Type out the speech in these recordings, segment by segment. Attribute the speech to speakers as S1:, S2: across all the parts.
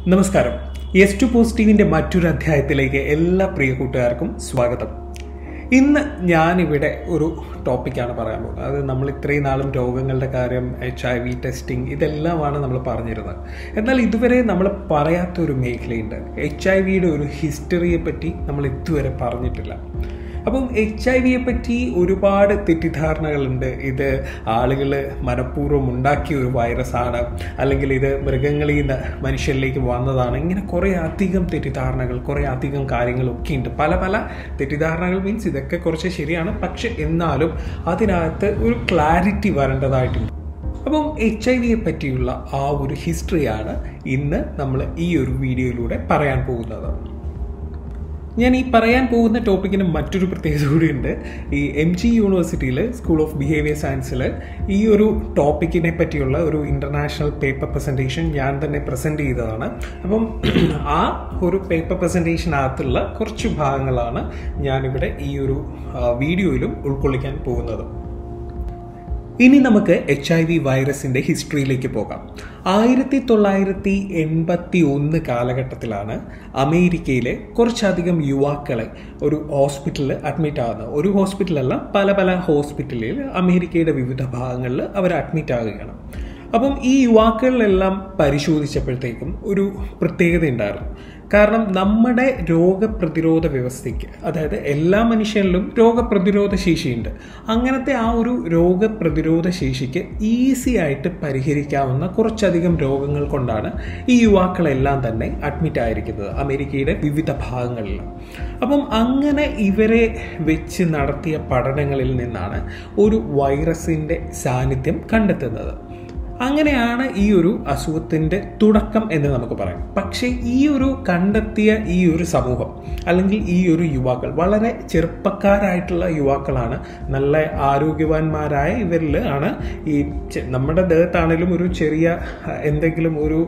S1: നമസ്കാരം S to പോസിറ്റീവിന്റെ മറ്റൊരു അധ്യായത്തിലേക്ക് എല്ലാ പ്രിയ കൂട്ടുകാർക്കും സ്വാഗതം ഇന്ന് ഞാനിവിടെ ഒരു ടോപ്പിക്കാണ് പറയാൻ പോകുന്നത് അത് നമ്മൾ ഇത്രയും നാളും രോഗങ്ങളുടെ കാര്യം എച്ച് ഐ വി ടെസ്റ്റിംഗ് ഇതെല്ലാമാണ് നമ്മൾ പറഞ്ഞിരുന്നത് എന്നാൽ ഇതുവരെ നമ്മൾ പറയാത്ത ഒരു മേഖലയുണ്ട് എച്ച് ഐ വിയുടെ ഒരു ഹിസ്റ്ററിയെ പറ്റി നമ്മൾ ഇതുവരെ പറഞ്ഞിട്ടില്ല അപ്പം എച്ച് ഐ വിയെ പറ്റി ഒരുപാട് തെറ്റിദ്ധാരണകളുണ്ട് ഇത് ആളുകൾ മനഃപൂർവ്വം ഉണ്ടാക്കിയ ഒരു വൈറസാണ് അല്ലെങ്കിൽ ഇത് മൃഗങ്ങളിൽ നിന്ന് മനുഷ്യരിലേക്ക് വന്നതാണ് ഇങ്ങനെ കുറേ അധികം തെറ്റിദ്ധാരണകൾ കുറേ അധികം കാര്യങ്ങളൊക്കെ ഉണ്ട് പല പല തെറ്റിദ്ധാരണകൾ മീൻസ് ഇതൊക്കെ കുറച്ച് ശരിയാണ് പക്ഷെ എന്നാലും അതിനകത്ത് ഒരു ക്ലാരിറ്റി വരേണ്ടതായിട്ടുണ്ട് അപ്പം എച്ച് ഐ വിയെ പറ്റിയുള്ള ആ ഒരു ഹിസ്റ്ററിയാണ് ഇന്ന് നമ്മൾ ഈ ഒരു വീഡിയോയിലൂടെ പറയാൻ പോകുന്നത് ഞാൻ ഈ പറയാൻ പോകുന്ന ടോപ്പിക്കിന് മറ്റൊരു പ്രത്യേകത കൂടിയുണ്ട് ഈ എം ജി യൂണിവേഴ്സിറ്റിയിൽ സ്കൂൾ ഓഫ് ബിഹേവിയർ സയൻസിൽ ഈ ഒരു ടോപ്പിക്കിനെ പറ്റിയുള്ള ഒരു ഇൻ്റർനാഷണൽ പേപ്പർ പ്രസൻറ്റേഷൻ ഞാൻ തന്നെ പ്രസൻറ്റ് ചെയ്തതാണ് അപ്പം ആ ഒരു പേപ്പർ പ്രസൻറ്റേഷനകത്തുള്ള കുറച്ച് ഭാഗങ്ങളാണ് ഞാനിവിടെ ഈ ഒരു വീഡിയോയിലും ഉൾക്കൊള്ളിക്കാൻ പോകുന്നത് ഇനി നമുക്ക് എച്ച് ഐ വി വൈറസിന്റെ ഹിസ്റ്ററിയിലേക്ക് പോകാം ആയിരത്തി തൊള്ളായിരത്തി എൺപത്തി ഒന്ന് കാലഘട്ടത്തിലാണ് അമേരിക്കയിലെ കുറച്ചധികം യുവാക്കളെ ഒരു ഹോസ്പിറ്റലിൽ അഡ്മിറ്റ് ആകുന്നത് ഒരു ഹോസ്പിറ്റലല്ല പല പല ഹോസ്പിറ്റലിൽ അമേരിക്കയുടെ വിവിധ ഭാഗങ്ങളിൽ അവർ അഡ്മിറ്റ് ആകുകയാണ് അപ്പം ഈ യുവാക്കളിലെല്ലാം പരിശോധിച്ചപ്പോഴത്തേക്കും ഒരു പ്രത്യേകത ഉണ്ടായിരുന്നു കാരണം നമ്മുടെ രോഗപ്രതിരോധ വ്യവസ്ഥയ്ക്ക് അതായത് എല്ലാ മനുഷ്യരിലും രോഗപ്രതിരോധ ശേഷിയുണ്ട് അങ്ങനത്തെ ആ ഒരു രോഗപ്രതിരോധ ശേഷിക്ക് ഈസി ആയിട്ട് പരിഹരിക്കാവുന്ന കുറച്ചധികം രോഗങ്ങൾ കൊണ്ടാണ് ഈ യുവാക്കളെല്ലാം തന്നെ അഡ്മിറ്റ് ആയിരിക്കുന്നത് അമേരിക്കയുടെ വിവിധ ഭാഗങ്ങളിൽ അപ്പം അങ്ങനെ ഇവരെ വെച്ച് നടത്തിയ പഠനങ്ങളിൽ നിന്നാണ് ഒരു വൈറസിൻ്റെ സാന്നിധ്യം കണ്ടെത്തുന്നത് അങ്ങനെയാണ് ഈ ഒരു അസുഖത്തിൻ്റെ തുടക്കം എന്ന് നമുക്ക് പറയാം പക്ഷേ ഈ ഒരു കണ്ടെത്തിയ ഈ ഒരു സമൂഹം അല്ലെങ്കിൽ ഈ ഒരു യുവാക്കൾ വളരെ ചെറുപ്പക്കാരായിട്ടുള്ള യുവാക്കളാണ് നല്ല ആരോഗ്യവാന്മാരായ ഇവരിൽ ആണ് ഈ നമ്മുടെ ദേഹത്താണെങ്കിലും ഒരു ചെറിയ എന്തെങ്കിലും ഒരു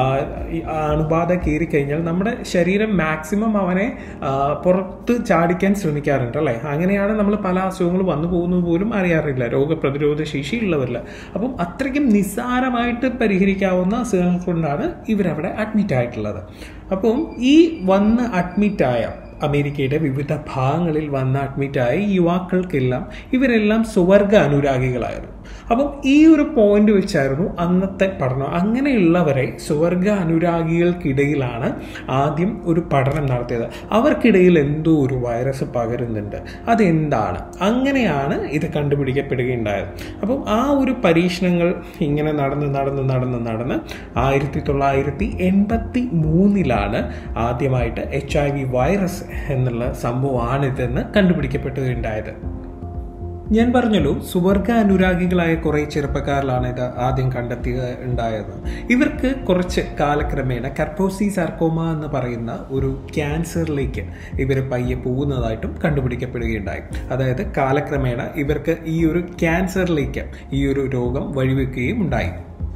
S1: അണുബാധ കയറിക്കഴിഞ്ഞാൽ നമ്മുടെ ശരീരം മാക്സിമം അവനെ പുറത്ത് ചാടിക്കാൻ ശ്രമിക്കാറുണ്ട് അല്ലേ അങ്ങനെയാണ് നമ്മൾ പല അസുഖങ്ങൾ വന്നു പോകുന്നത് പോലും അറിയാറില്ല രോഗപ്രതിരോധ ശേഷി ഉള്ളവരില്ല അപ്പം അത്രയ്ക്കും നിസ്സാരമായിട്ട് പരിഹരിക്കാവുന്ന അസുഖങ്ങൾ കൊണ്ടാണ് ഇവരവിടെ അഡ്മിറ്റ് ആയിട്ടുള്ളത് അപ്പം ഈ വന്ന് അഡ്മിറ്റായ അമേരിക്കയുടെ വിവിധ ഭാഗങ്ങളിൽ വന്ന് അഡ്മിറ്റായ യുവാക്കൾക്കെല്ലാം ഇവരെല്ലാം സുവർഗ അനുരാഗികളായിരുന്നു അപ്പം ഈ ഒരു പോയിന്റ് വെച്ചായിരുന്നു അന്നത്തെ പഠനം അങ്ങനെയുള്ളവരെ സുവർഗ അനുരാഗികൾക്കിടയിലാണ് ആദ്യം ഒരു പഠനം നടത്തിയത് അവർക്കിടയിൽ എന്തോ ഒരു വൈറസ് പകരുന്നുണ്ട് അതെന്താണ് അങ്ങനെയാണ് ഇത് കണ്ടുപിടിക്കപ്പെടുകയുണ്ടായത് അപ്പം ആ ഒരു പരീക്ഷണങ്ങൾ ഇങ്ങനെ നടന്ന് നടന്ന് നടന്ന് നടന്ന് ആയിരത്തി തൊള്ളായിരത്തി എൺപത്തി മൂന്നിലാണ് ആദ്യമായിട്ട് എച്ച് ഐ വി വൈറസ് എന്നുള്ള സംഭവമാണിതെന്ന് കണ്ടുപിടിക്കപ്പെട്ടതുണ്ടായത് ഞാൻ പറഞ്ഞല്ലോ സുവർഗ അനുരാഗികളായ കുറേ ചെറുപ്പക്കാരിലാണ് ഇത് ആദ്യം കണ്ടെത്തിയ ഉണ്ടായത് ഇവർക്ക് കുറച്ച് കാലക്രമേണ കർപ്പോസി സാർക്കോമ എന്ന് പറയുന്ന ഒരു ക്യാൻസറിലേക്ക് ഇവർ പയ്യെ പോകുന്നതായിട്ടും കണ്ടുപിടിക്കപ്പെടുകയുണ്ടായി അതായത് കാലക്രമേണ ഇവർക്ക് ഈ ഒരു ക്യാൻസറിലേക്ക് ഈ ഒരു രോഗം വഴിവെക്കുകയും ഉണ്ടായി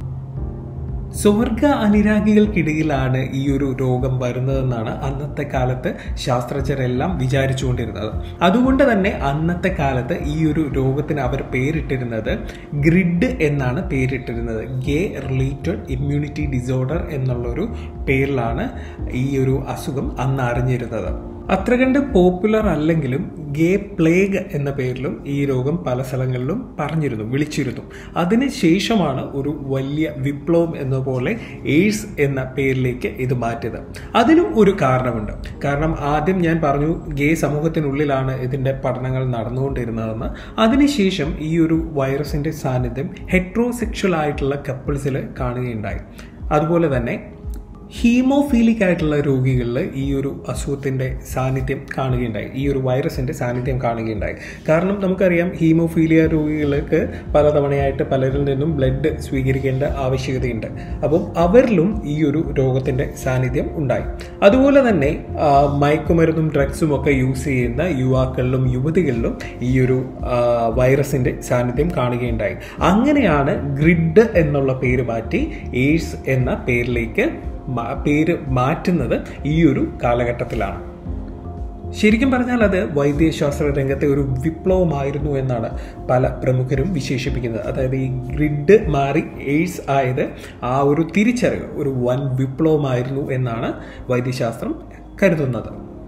S1: സ്വർഗ അനുരാഗികൾക്കിടയിലാണ് ഈ ഒരു രോഗം വരുന്നതെന്നാണ് അന്നത്തെ കാലത്ത് ശാസ്ത്രജ്ഞരെല്ലാം വിചാരിച്ചുകൊണ്ടിരുന്നത് അതുകൊണ്ട് തന്നെ അന്നത്തെ കാലത്ത് ഈ ഒരു രോഗത്തിന് അവർ പേരിട്ടിരുന്നത് ഗ്രിഡ് എന്നാണ് പേരിട്ടിരുന്നത് ഗേ റിലേറ്റഡ് ഇമ്മ്യൂണിറ്റി ഡിസോർഡർ എന്നുള്ളൊരു പേരിലാണ് ഈ ഒരു അസുഖം അന്ന് അറിഞ്ഞിരുന്നത് അത്ര കണ്ട് പോപ്പുലർ അല്ലെങ്കിലും ഗേ പ്ലേഗ് എന്ന പേരിലും ഈ രോഗം പല സ്ഥലങ്ങളിലും പറഞ്ഞിരുന്നു വിളിച്ചിരുന്നു അതിന് ശേഷമാണ് ഒരു വലിയ വിപ്ലവം എന്ന പോലെ എയ്ഡ്സ് എന്ന പേരിലേക്ക് ഇത് മാറ്റിയത് അതിനും ഒരു കാരണമുണ്ട് കാരണം ആദ്യം ഞാൻ പറഞ്ഞു ഗേ സമൂഹത്തിനുള്ളിലാണ് ഇതിൻ്റെ പഠനങ്ങൾ നടന്നുകൊണ്ടിരുന്നതെന്ന് അതിനുശേഷം ഈ ഒരു വൈറസിൻ്റെ സാന്നിധ്യം ഹെട്രോസെക്ഷൽ ആയിട്ടുള്ള കപ്പിൾസിൽ കാണുകയുണ്ടായി അതുപോലെ തന്നെ ഹീമോഫീലിക് ആയിട്ടുള്ള രോഗികളിൽ ഈ ഒരു അസുഖത്തിൻ്റെ സാന്നിധ്യം കാണുകയുണ്ടായി ഈ ഒരു വൈറസിൻ്റെ സാന്നിധ്യം കാണുകയുണ്ടായി കാരണം നമുക്കറിയാം ഹീമോഫീലിയ രോഗികൾക്ക് പലതവണയായിട്ട് പലരിൽ നിന്നും ബ്ലഡ് സ്വീകരിക്കേണ്ട ആവശ്യകതയുണ്ട് അപ്പം അവരിലും ഈ ഒരു രോഗത്തിൻ്റെ സാന്നിധ്യം ഉണ്ടായി അതുപോലെ തന്നെ മയക്കുമരുന്നും ഡ്രഗ്സും ഒക്കെ യൂസ് ചെയ്യുന്ന യുവാക്കളിലും യുവതികളിലും ഈ ഒരു വൈറസിൻ്റെ സാന്നിധ്യം കാണുകയുണ്ടായി അങ്ങനെയാണ് ഗ്രിഡ് എന്നുള്ള പേര് മാറ്റി എയ്ഡ്സ് എന്ന പേരിലേക്ക് പേര് മാറ്റുന്നത് ഈ ഒരു കാലഘട്ടത്തിലാണ് ശരിക്കും പറഞ്ഞാൽ അത് വൈദ്യശാസ്ത്ര രംഗത്തെ ഒരു വിപ്ലവമായിരുന്നു എന്നാണ് പല പ്രമുഖരും വിശേഷിപ്പിക്കുന്നത് അതായത് ഈ ഗ്രിഡ് മാറി എയ്ഡ്സ് ആയത് ആ ഒരു തിരിച്ചറിവ് ഒരു വൻ വിപ്ലവമായിരുന്നു എന്നാണ് വൈദ്യശാസ്ത്രം കരുതുന്നത്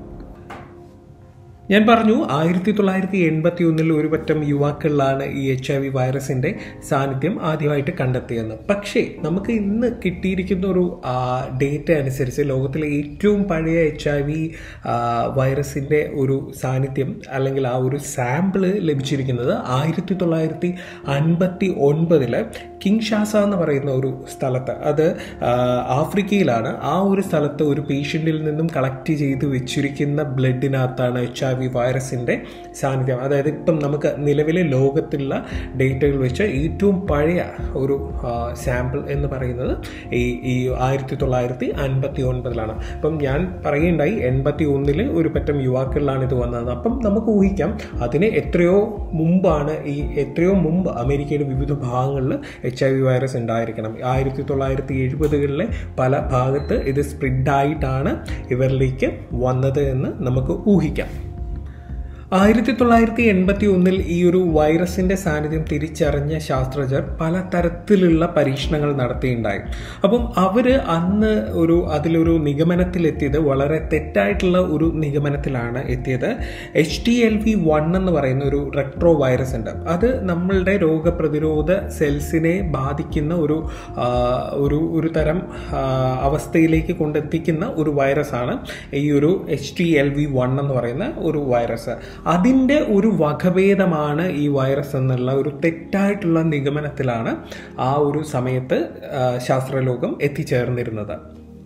S1: ഞാൻ പറഞ്ഞു ആയിരത്തി തൊള്ളായിരത്തി എൺപത്തി ഒന്നിൽ ഒരു പറ്റം യുവാക്കളിലാണ് ഈ എച്ച് ഐ വി വൈറസിൻ്റെ സാന്നിധ്യം ആദ്യമായിട്ട് കണ്ടെത്തിയെന്ന് പക്ഷേ നമുക്ക് ഇന്ന് കിട്ടിയിരിക്കുന്ന ഒരു ഡേറ്റ അനുസരിച്ച് ലോകത്തിലെ ഏറ്റവും പഴയ എച്ച് ഐ വി വൈറസിൻ്റെ ഒരു സാന്നിധ്യം അല്ലെങ്കിൽ ആ ഒരു സാമ്പിള് ലഭിച്ചിരിക്കുന്നത് ആയിരത്തി തൊള്ളായിരത്തി അൻപത്തി ഒൻപതിൽ കിങ്ഷാസ എന്ന് പറയുന്ന ഒരു സ്ഥലത്ത് അത് ആഫ്രിക്കയിലാണ് ആ ഒരു സ്ഥലത്ത് ഒരു പേഷ്യൻറ്റിൽ നിന്നും കളക്ട് ചെയ്ത് വെച്ചിരിക്കുന്ന ബ്ലഡിനകത്താണ് എച്ച് ഐ വി വൈറസിൻ്റെ സാന്നിധ്യം അതായത് ഇപ്പം നമുക്ക് നിലവിലെ ലോകത്തിലുള്ള ഡേറ്റകൾ വെച്ച് ഏറ്റവും പഴയ ഒരു സാമ്പിൾ എന്ന് പറയുന്നത് ഈ ഈ ആയിരത്തി തൊള്ളായിരത്തി അൻപത്തി ഒൻപതിലാണ് അപ്പം ഞാൻ പറയുണ്ടായി എൺപത്തി ഒന്നിൽ ഒരു പറ്റം യുവാക്കളിലാണ് ഇത് വന്നത് അപ്പം നമുക്ക് ഊഹിക്കാം അതിന് എത്രയോ മുമ്പാണ് ഈ എത്രയോ മുമ്പ് അമേരിക്കയുടെ വിവിധ ഭാഗങ്ങളിൽ എച്ച് ഐ വി വൈറസ് ഉണ്ടായിരിക്കണം ആയിരത്തി തൊള്ളായിരത്തി എഴുപതുകളിലെ പല ഭാഗത്ത് ഇത് സ്പ്രിഡായിട്ടാണ് ഇവരിലേക്ക് വന്നത് എന്ന് നമുക്ക് ഊഹിക്കാം ആയിരത്തി തൊള്ളായിരത്തി എൺപത്തി ഒന്നിൽ ഈ ഒരു വൈറസിന്റെ സാന്നിധ്യം തിരിച്ചറിഞ്ഞ ശാസ്ത്രജ്ഞർ പലതരത്തിലുള്ള പരീക്ഷണങ്ങൾ നടത്തിയിട്ടുണ്ടായി അപ്പം അവർ അന്ന് ഒരു അതിലൊരു നിഗമനത്തിലെത്തിയത് വളരെ തെറ്റായിട്ടുള്ള ഒരു നിഗമനത്തിലാണ് എത്തിയത് H T L V one എന്ന് പറയുന്ന ഒരു റെട്രോ വൈറസ് ഉണ്ട് അത് നമ്മളുടെ രോഗപ്രതിരോധ സെൽസിനെ ബാധിക്കുന്ന ഒരു ഒരു ഒരു തരം അവസ്ഥയിലേക്ക് കൊണ്ടെത്തിക്കുന്ന ഒരു വൈറസാണ് ഈ ഒരു H T L V one എന്ന് പറയുന്ന ഒരു വൈറസ് അതിൻ്റെ ഒരു വകഭേദമാണ് ഈ വൈറസ് എന്നുള്ള ഒരു തെറ്റായിട്ടുള്ള നിഗമനത്തിലാണ് ആ ഒരു സമയത്ത് ശാസ്ത്രലോകം എത്തിച്ചേർന്നിരുന്നത്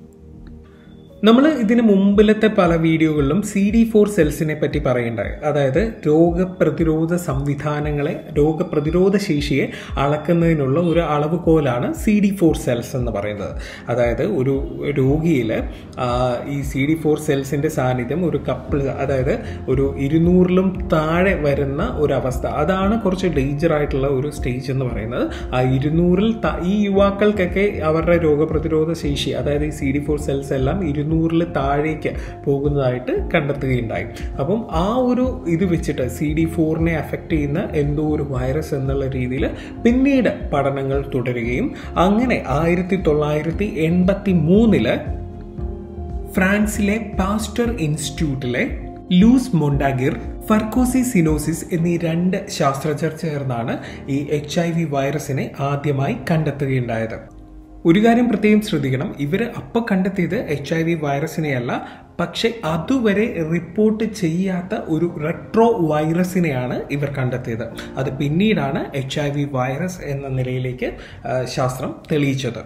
S1: നമ്മൾ ഇതിന് മുമ്പിലത്തെ പല വീഡിയോകളിലും സി ഡി ഫോർ സെൽസിനെ പറ്റി പറയുണ്ടായി അതായത് രോഗപ്രതിരോധ സംവിധാനങ്ങളെ രോഗപ്രതിരോധ ശേഷിയെ അളക്കുന്നതിനുള്ള ഒരു അളവുകോലാണ് സി ഡി ഫോർ സെൽസ് എന്ന് പറയുന്നത് അതായത് ഒരു രോഗിയിൽ ഈ സി ഡി ഫോർ സെൽസിൻ്റെ സാന്നിധ്യം ഒരു കപ്പിൾ അതായത് ഒരു ഇരുന്നൂറിലും താഴെ വരുന്ന ഒരു അവസ്ഥ അതാണ് കുറച്ച് ഡേഞ്ചർ ആയിട്ടുള്ള ഒരു സ്റ്റേജ് എന്ന് പറയുന്നത് ആ ഇരുന്നൂറിൽ ഈ യുവാക്കൾക്കൊക്കെ അവരുടെ രോഗപ്രതിരോധ ശേഷി അതായത് ഈ സി ഡി ഫോർ സെൽസ് എല്ലാം ഇരുന്നൂറിൽ താഴേക്ക് പോകുന്നതായിട്ട് കണ്ടെത്തുകയുണ്ടായി അപ്പം ആ ഒരു ഇത് വെച്ചിട്ട് സി ഡി ഫോറിനെ അഫക്റ്റ് ചെയ്യുന്ന എന്തോ ഒരു വൈറസ് എന്നുള്ള രീതിയിൽ പിന്നീട് പഠനങ്ങൾ തുടരുകയും അങ്ങനെ ആയിരത്തി തൊള്ളായിരത്തി എൺപത്തി മൂന്നില് ഫ്രാൻസിലെ പാസ്റ്റർ ഇൻസ്റ്റിറ്റ്യൂട്ടിലെ ലൂസ് മൊണ്ടാഗിർ ഫർക്കോസി സിനോസിസ് എന്നീ രണ്ട് ശാസ്ത്രജ്ഞർ ചേർന്നാണ് ഈ എച്ച് ഐ വി വൈറസിനെ ആദ്യമായി കണ്ടെത്തുകയുണ്ടായത് ഒരു കാര്യം പ്രത്യേകം ശ്രദ്ധിക്കണം ഇവർ അപ്പോൾ കണ്ടെത്തിയത് എച്ച് ഐ വി വൈറസിനെയല്ല പക്ഷെ അതുവരെ റിപ്പോർട്ട് ചെയ്യാത്ത ഒരു റെട്രോ വൈറസിനെയാണ് ഇവർ കണ്ടെത്തിയത് അത് പിന്നീടാണ് എച്ച് ഐ വി വൈറസ് എന്ന നിലയിലേക്ക് ശാസ്ത്രം തെളിയിച്ചത്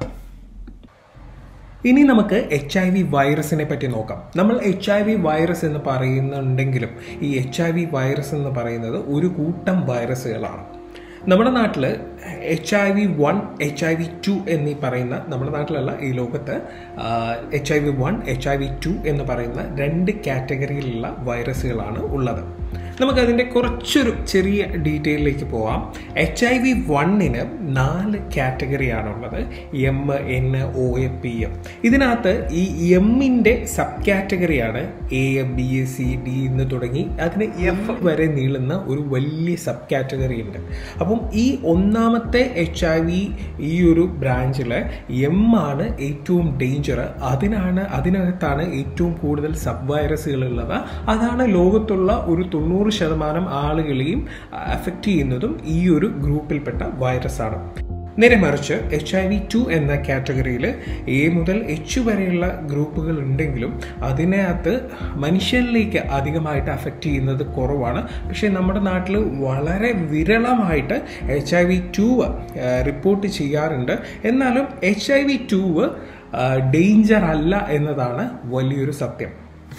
S1: ഇനി നമുക്ക് എച്ച് ഐ വി വൈറസിനെ പറ്റി നോക്കാം നമ്മൾ എച്ച് ഐ വി വൈറസ് എന്ന് പറയുന്നുണ്ടെങ്കിലും ഈ എച്ച് ഐ വി വൈറസ് എന്ന് പറയുന്നത് ഒരു കൂട്ടം വൈറസുകളാണ് നമ്മുടെ നാട്ടിൽ H I V one H I V two എന്നീ പറയുന്ന നമ്മുടെ നാട്ടിലല്ല ഈ ലോകത്ത് H I V one H I V two എന്ന് പറയുന്ന രണ്ട് കാറ്റഗറിയിലുള്ള വൈറസുകളാണ് ഉള്ളത് നമുക്കതിൻ്റെ കുറച്ചൊരു ചെറിയ ഡീറ്റെയിലേക്ക് പോവാം എച്ച് ഐ വി വണ്ണിന് നാല് കാറ്റഗറിയാണുള്ളത് M N O A P M ഇതിനകത്ത് ഈ എമ്മിൻ്റെ സബ് കാറ്റഗറിയാണ് A B A C D എന്ന് തുടങ്ങി അതിന് എഫ് വരെ നീളുന്ന ഒരു വലിയ സബ് കാറ്റഗറി ഉണ്ട് അപ്പം ഈ ഒന്നാമത്തെ എച്ച് ഐ വി ഈ ഒരു ബ്രാഞ്ചിൽ എം ആണ് ഏറ്റവും ഡേഞ്ചർ അതിനാണ് അതിനകത്താണ് ഏറ്റവും കൂടുതൽ സബ് വൈറസുകൾ ഉള്ളത് അതാണ് ലോകത്തുള്ള ഒരു തൊണ്ണൂറ് ശതമാനം ആളുകളെയും അഫക്റ്റ് ചെയ്യുന്നതും ഈ ഒരു ഗ്രൂപ്പിൽപ്പെട്ട വൈറസാണ് നേരെ മറിച്ച് എച്ച് ഐ വി ടു എന്ന കാറ്റഗറിയിൽ എ മുതൽ എച്ച് വരെയുള്ള ഗ്രൂപ്പുകൾ ഉണ്ടെങ്കിലും അതിനകത്ത് മനുഷ്യരിലേക്ക് അധികമായിട്ട് അഫക്റ്റ് ചെയ്യുന്നത് കുറവാണ് പക്ഷേ നമ്മുടെ നാട്ടിൽ വളരെ വിരളമായിട്ട് H I V two report ചെയ്യാറുണ്ട് എന്നാലും H I V two danger അല്ല എന്നതാണ് വലിയൊരു സത്യം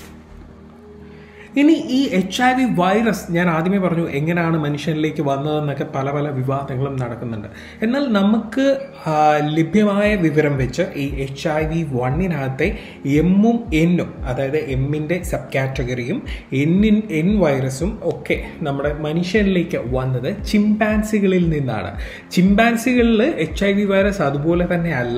S1: ഇനി ഈ എച്ച് ഐ വി വൈറസ് ഞാൻ ആദ്യമേ പറഞ്ഞു എങ്ങനെയാണ് മനുഷ്യനിലേക്ക് വന്നതെന്നൊക്കെ പല പല വിവാദങ്ങളും നടക്കുന്നുണ്ട് എന്നാൽ നമുക്ക് ലഭ്യമായ വിവരം വെച്ച് ഈ എച്ച് ഐ വി വണ്ണിനകത്തെ എമ്മും എന്നും അതായത് എമ്മിൻ്റെ സബ് കാറ്റഗറിയും എന്നിൻ എൻ വൈറസും ഒക്കെ നമ്മുടെ മനുഷ്യനിലേക്ക് വന്നത് ചിമ്പാൻസികളിൽ നിന്നാണ് ചിമ്പാൻസികളിൽ എച്ച് ഐ വി വൈറസ് അതുപോലെ തന്നെ അല്ല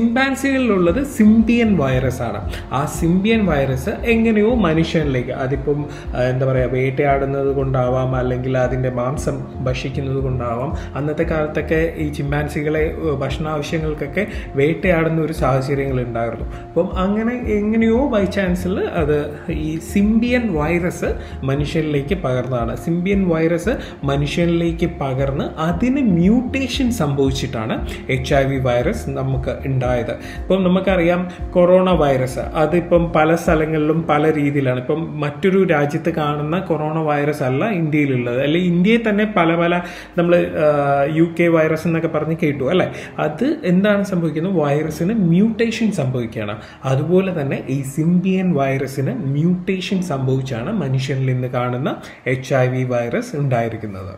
S1: ചിമ്പാൻസികളിലുള്ളത് സിംബിയൻ വൈറസ് ആണ് ആ സിംബിയൻ വൈറസ് എങ്ങനെയോ മനുഷ്യനിലേക്ക് അതിപ്പോൾ ചിലപ്പം ആ, എന്താ പറയുക വേട്ടയാടുന്നത് കൊണ്ടാവാം അല്ലെങ്കിൽ അതിൻ്റെ മാംസം ഭക്ഷിക്കുന്നത് കൊണ്ടാവാം അന്നത്തെ കാലത്തൊക്കെ ഈ ചിമ്പാൻസികളെ ഏഹ്, ഭക്ഷണാവശ്യങ്ങൾക്കൊക്കെ വേട്ടയാടുന്ന ഒരു സാഹചര്യങ്ങൾ ഉണ്ടായിരുന്നു അപ്പം അങ്ങനെ എങ്ങനെയോ ബൈ ചാൻസിൽ അത് ഈ സിംബിയൻ വൈറസ് മനുഷ്യരിലേക്ക് പകർന്നതാണ് സിംബിയൻ വൈറസ് മനുഷ്യനിലേക്ക് പകർന്ന് അതിന് മ്യൂട്ടേഷൻ സംഭവിച്ചിട്ടാണ് എച്ച് ഐ വി വൈറസ് നമുക്ക് ഉണ്ടായത് ഇപ്പം നമുക്കറിയാം കൊറോണ വൈറസ് അതിപ്പം പല സ്ഥലങ്ങളിലും പല രീതിയിലാണ് ഇപ്പം മറ്റൊരു രാജ്യത്ത് കാണുന്ന കൊറോണ വൈറസ് അല്ല ഇന്ത്യയിലുള്ളത് അല്ലെ ഇന്ത്യയിൽ തന്നെ പല പല നമ്മൾ യു കെ വൈറസ് എന്നൊക്കെ പറഞ്ഞ് കേട്ടു അല്ലെ അത് എന്താണ് സംഭവിക്കുന്നത് വൈറസിന് മ്യൂട്ടേഷൻ സംഭവിക്കുകയാണ് അതുപോലെ തന്നെ ഈ സിംബിയൻ വൈറസിന് മ്യൂട്ടേഷൻ സംഭവിച്ചാണ് മനുഷ്യനിൽ ഇന്ന് കാണുന്ന എച്ച് ഐ വി വൈറസ് ഉണ്ടായിരിക്കുന്നത്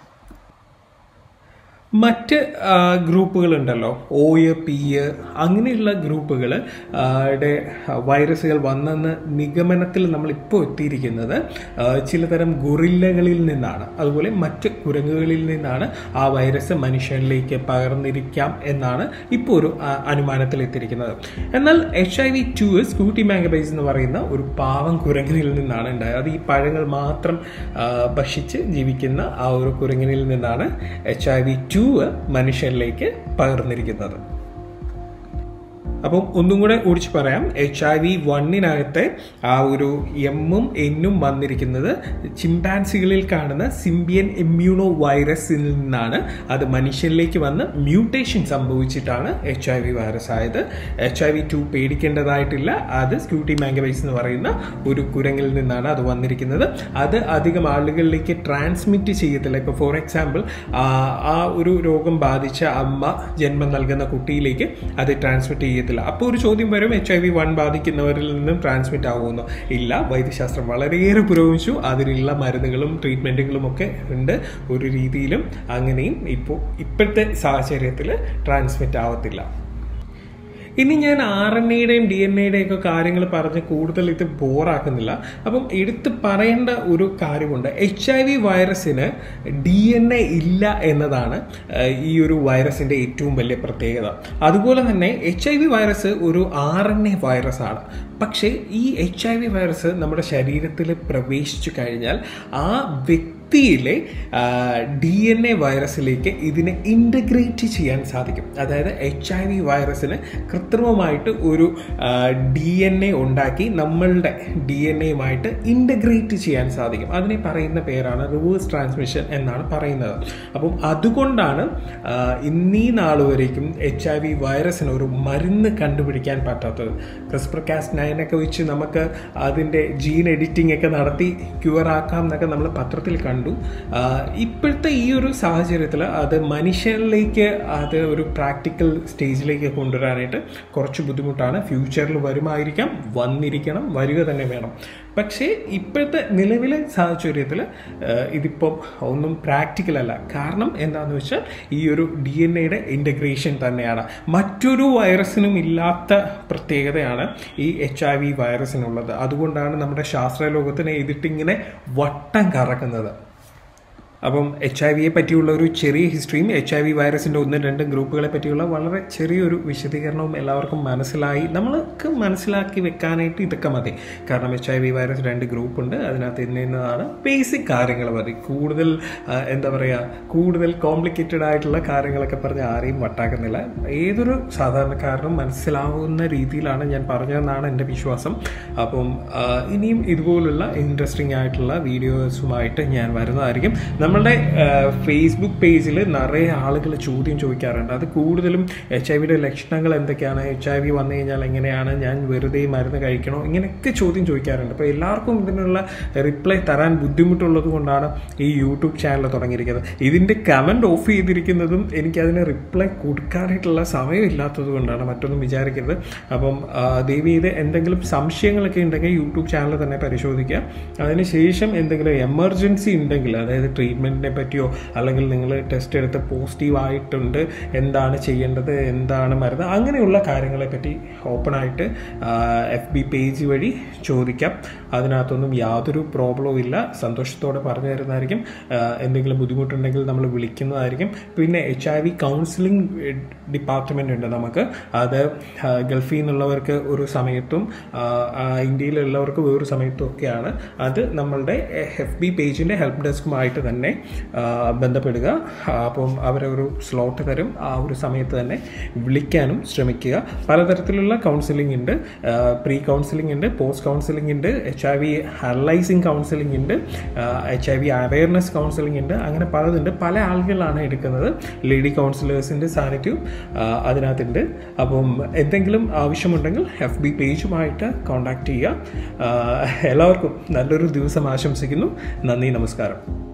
S1: മറ്റ് ഗ്രൂപ്പുകളുണ്ടല്ലോ ഓയ് പി അങ്ങനെയുള്ള ഗ്രൂപ്പുകൾ വൈറസുകൾ വന്നെന്ന് നിഗമനത്തിൽ നമ്മൾ ഇപ്പോൾ എത്തിയിരിക്കുന്നത് ആ, ചിലതരം ഗൊറില്ലകളിൽ നിന്നാണ് അതുപോലെ മറ്റ് കുരങ്ങുകളിൽ നിന്നാണ് ആ വൈറസ് മനുഷ്യനിലേക്ക് പകർന്നിരിക്കാം എന്നാണ് ഇപ്പോൾ ഒരു ആ, അനുമാനത്തിൽ എത്തിയിരിക്കുന്നത് എന്നാൽ H I V two sooty mangabeys എന്ന് പറയുന്ന ഒരു പാവം കുരങ്ങനിൽ നിന്നാണ് ഉണ്ടായത് അത് ഈ പഴങ്ങൾ മാത്രം ആ, ഭക്ഷിച്ച് ജീവിക്കുന്ന ആ ഒരു കുരങ്ങനിൽ നിന്നാണ് എച്ച് ഐ വി ടു മനുഷ്യരിലേക്ക് പകർന്നിരിക്കുന്നത് അപ്പം ഒന്നും കൂടെ ഓടിച്ച് പറയാം എച്ച് ഐ വി വണ്ണിനകത്തെ ആ ഒരു എമ്മും എന്നും വന്നിരിക്കുന്നത് ചിമ്പാൻസികളിൽ കാണുന്ന സിംബിയൻ ഇമ്മ്യൂണോ വൈറസിൽ നിന്നാണ് അത് മനുഷ്യരിലേക്ക് വന്ന് മ്യൂട്ടേഷൻ സംഭവിച്ചിട്ടാണ് എച്ച് ഐ വി വൈറസ് ആയത് എച്ച് ഐ വി ടു പേടിക്കേണ്ടതായിട്ടില്ല അത് സ്ക്യൂട്ടി മാങ്കബൈസ് എന്ന് പറയുന്ന ഒരു കുരങ്ങിൽ നിന്നാണ് അത് വന്നിരിക്കുന്നത് അത് അധികം ആളുകളിലേക്ക് ട്രാൻസ്മിറ്റ് ചെയ്യത്തില്ല ഇപ്പോൾ ഫോർ എക്സാമ്പിൾ ആ ഒരു രോഗം ബാധിച്ച അമ്മ ജന്മം നൽകുന്ന കുട്ടിയിലേക്ക് അത് ട്രാൻസ്മിറ്റ് ചെയ്യത്തില്ല അപ്പോൾ ഒരു ചോദ്യം വരും എച്ച് ഐ വി വൺ ബാധിക്കുന്നവരിൽ നിന്നും ട്രാൻസ്മിറ്റ് ആകുമെന്നോ ഇല്ല വൈദ്യശാസ്ത്രം വളരെയേറെ പുരോഗമിച്ചു അതിനുള്ള മരുന്നുകളും ട്രീറ്റ്മെൻറ്റുകളും ഒക്കെ ഉണ്ട് ഒരു രീതിയിലും അങ്ങനെയും ഇപ്പോൾ ഇപ്പോഴത്തെ സാഹചര്യത്തിൽ ട്രാൻസ്മിറ്റ് ആവത്തില്ല ഇനി ഞാൻ ആർ എൻ എയുടെയും ഡി എൻ എയുടെയും ഒക്കെ കാര്യങ്ങൾ പറഞ്ഞ് കൂടുതൽ ഇത് ബോറാക്കുന്നില്ല അപ്പം എടുത്ത് പറയേണ്ട ഒരു കാര്യമുണ്ട് എച്ച് ഐ വി വൈറസിന് ഡി എൻ എ ഇല്ല എന്നതാണ് ഏഹ്, ഈ ഒരു വൈറസിൻ്റെ ഏറ്റവും വലിയ പ്രത്യേകത അതുപോലെ തന്നെ എച്ച് ഐ വി വൈറസ് ഒരു ആർ എൻ എ വൈറസ് ആണ് പക്ഷേ ഈ എച്ച് ഐ വി വൈറസ് നമ്മുടെ ശരീരത്തിൽ പ്രവേശിച്ചു കഴിഞ്ഞാൽ ആ വ്യക്തിയിലെ ഡി എൻ എ വൈറസിലേക്ക് ഇതിനെ ഇൻ്റഗ്രേറ്റ് ചെയ്യാൻ സാധിക്കും അതായത് എച്ച് ഐ വി വൈറസിന് കൃത്രിമമായിട്ട് ഒരു ഡി എൻ എ ഉണ്ടാക്കി നമ്മളുടെ ഡി എൻ എയുമായിട്ട് ഇൻ്റഗ്രേറ്റ് ചെയ്യാൻ സാധിക്കും അതിനെ പറയുന്ന പേരാണ് റിവേഴ്സ് ട്രാൻസ്മിഷൻ എന്നാണ് പറയുന്നത് അപ്പം അതുകൊണ്ടാണ് ആ, ഇന്നീ നാൾ വരേക്കും എച്ച് ഐ വി വൈറസിന് ഒരു മരുന്ന് കണ്ടുപിടിക്കാൻ പറ്റാത്തത് ക്രിസ്പർ കാസ് നയനൊക്കെ വെച്ച് നമുക്ക് അതിൻ്റെ ജീൻ എഡിറ്റിംഗ് ഒക്കെ നടത്തി ക്യൂർ ആക്കാം എന്നൊക്കെ നമ്മൾ പത്രത്തിൽ കണ്ടു ആ, ഇപ്പോഴത്തെ ഈ ഒരു സാഹചര്യത്തിൽ അത് മനുഷ്യരിലേക്ക് അത് ഒരു പ്രാക്ടിക്കൽ സ്റ്റേജിലേക്ക് കൊണ്ടുവരാനായിട്ട് കുറച്ച് ബുദ്ധിമുട്ടാണ് ഫ്യൂച്ചറിൽ വരുമായിരിക്കാം വന്നിരിക്കണം വരിക തന്നെ വേണം പക്ഷേ ഇപ്പോഴത്തെ നിലവിലെ സാഹചര്യത്തിൽ ഇതിപ്പം ഒന്നും പ്രാക്ടിക്കൽ അല്ല കാരണം എന്താണെന്ന് വെച്ചാൽ ഈ ഒരു ഡി എൻ എയുടെ ഇൻ്റഗ്രേഷൻ തന്നെയാണ് മറ്റൊരു വൈറസിനും ഇല്ലാത്ത പ്രത്യേകതയാണ് ഈ എച്ച് ഐ വി വൈറസിനുള്ളത് അതുകൊണ്ടാണ് നമ്മുടെ ശാസ്ത്രലോകത്തിനെ എതിട്ടിങ്ങനെ വട്ടം കറക്കുന്നത് അപ്പം എച്ച് ഐ വിയെ പറ്റിയുള്ള ഒരു ചെറിയ ഹിസ്റ്ററിയും എച്ച് ഐ വി വൈറസിൻ്റെ ഒന്നും രണ്ടും ഗ്രൂപ്പുകളെ പറ്റിയുള്ള വളരെ ചെറിയൊരു വിശദീകരണവും എല്ലാവർക്കും മനസ്സിലായി നമ്മൾക്ക് മനസ്സിലാക്കി വെക്കാനായിട്ട് ഇതൊക്കെ മതി കാരണം എച്ച് ഐ വി വൈറസ് രണ്ട് ഗ്രൂപ്പ് ഉണ്ട് അതിനകത്ത് ഇന്നതാണ് ബേസിക് കാര്യങ്ങൾ മതി കൂടുതൽ ആ, എന്താ പറയുക കൂടുതൽ കോംപ്ലിക്കേറ്റഡ് ആയിട്ടുള്ള കാര്യങ്ങളൊക്കെ പറഞ്ഞ് ആരെയും വട്ടാക്കുന്നില്ല ഏതൊരു സാധാരണക്കാരനും മനസ്സിലാവുന്ന രീതിയിലാണ് ഞാൻ പറഞ്ഞതെന്നാണ് എൻ്റെ വിശ്വാസം അപ്പം ആ, ഇനിയും ഇതുപോലുള്ള ഇൻട്രസ്റ്റിംഗ് ആയിട്ടുള്ള വീഡിയോസുമായിട്ട് ഞാൻ വരുന്നതായിരിക്കും നമ്മളുടെ ഫേസ്ബുക്ക് പേജിൽ നിറയെ ആളുകൾ ചോദ്യം ചോദിക്കാറുണ്ട് അത് കൂടുതലും എച്ച് ഐ വിയുടെ ലക്ഷണങ്ങൾ എന്തൊക്കെയാണ് എച്ച് ഐ വി വന്നു കഴിഞ്ഞാൽ എങ്ങനെയാണ് ഞാൻ വെറുതെ ഈ മരുന്ന് കഴിക്കണോ ഇങ്ങനെയൊക്കെ ചോദ്യം ചോദിക്കാറുണ്ട് അപ്പോൾ എല്ലാവർക്കും ഇതിനുള്ള റിപ്ലൈ തരാൻ ബുദ്ധിമുട്ടുള്ളത് കൊണ്ടാണ് ഈ യൂട്യൂബ് ചാനൽ തുടങ്ങിയിരിക്കുന്നത് ഇതിൻ്റെ കമൻറ്റ് ഓഫ് ചെയ്തിരിക്കുന്നതും എനിക്കതിന് റിപ്ലൈ കൊടുക്കാനായിട്ടുള്ള സമയമില്ലാത്തത് കൊണ്ടാണ് മറ്റൊന്നും വിചാരിക്കരുത് അപ്പം ആ, ദയവ് ചെയ്ത് എന്തെങ്കിലും സംശയങ്ങളൊക്കെ ഉണ്ടെങ്കിൽ യൂട്യൂബ് ചാനൽ തന്നെ പരിശോധിക്കുക അതിനുശേഷം എന്തെങ്കിലും എമർജൻസി ഉണ്ടെങ്കിൽ അതായത് ട്രീറ്റ്മെൻറ്റ് ട്രീറ്റ്മെൻറ്റിനെ പറ്റിയോ അല്ലെങ്കിൽ നിങ്ങൾ ടെസ്റ്റ് എടുത്ത് പോസിറ്റീവ് ആയിട്ടുണ്ട് എന്താണ് ചെയ്യേണ്ടത് എന്താണ് മരുന്ന് അങ്ങനെയുള്ള കാര്യങ്ങളെ പറ്റി ഓപ്പണായിട്ട് എഫ് ബി പേജ് വഴി ചോദിക്കാം അതിനകത്തൊന്നും യാതൊരു പ്രോബ്ലവും ഇല്ല സന്തോഷത്തോടെ പറഞ്ഞു തരുന്നതായിരിക്കും ആ, എന്തെങ്കിലും ബുദ്ധിമുട്ടുണ്ടെങ്കിൽ നമ്മൾ വിളിക്കുന്നതായിരിക്കും പിന്നെ H I V counselling department ഉണ്ട് നമുക്ക് അത് ആ, ഗൾഫിൽ നിന്നുള്ളവർക്ക് ഒരു സമയത്തും ആ, ആ, ഇന്ത്യയിലുള്ളവർക്ക് വേറൊരു സമയത്തും ഒക്കെയാണ് അത് നമ്മളുടെ എഫ് ബി പേജിൻ്റെ ഹെൽപ്പ് ഡെസ്കുമായിട്ട് തന്നെ ആ, ബന്ധപ്പെടുക ആ, അപ്പം അവരൊരു സ്ലോട്ട് തരും ആ ഒരു സമയത്ത് തന്നെ വിളിക്കാനും ശ്രമിക്കുക പലതരത്തിലുള്ള കൗൺസിലിംഗ് ഉണ്ട് പ്രീ കൗൺസിലിംഗ് ഉണ്ട് പോസ്റ്റ് കൗൺസിലിംഗ് ഉണ്ട് H I V analysing counselling ഉണ്ട് H I V awareness counselling ഉണ്ട് അങ്ങനെ പലതുണ്ട് പല ആളുകളാണ് എടുക്കുന്നത് ലേഡി കൗൺസിലേഴ്സിൻ്റെ സാന്നിധ്യവും ആ, അതിനകത്തുണ്ട് അപ്പം എന്തെങ്കിലും ആവശ്യമുണ്ടെങ്കിൽ എഫ് ബി പേജുമായിട്ട് കോൺടാക്റ്റ് ചെയ്യുക ആ, എല്ലാവർക്കും നല്ലൊരു ദിവസം ആശംസിക്കുന്നു നന്ദി നമസ്കാരം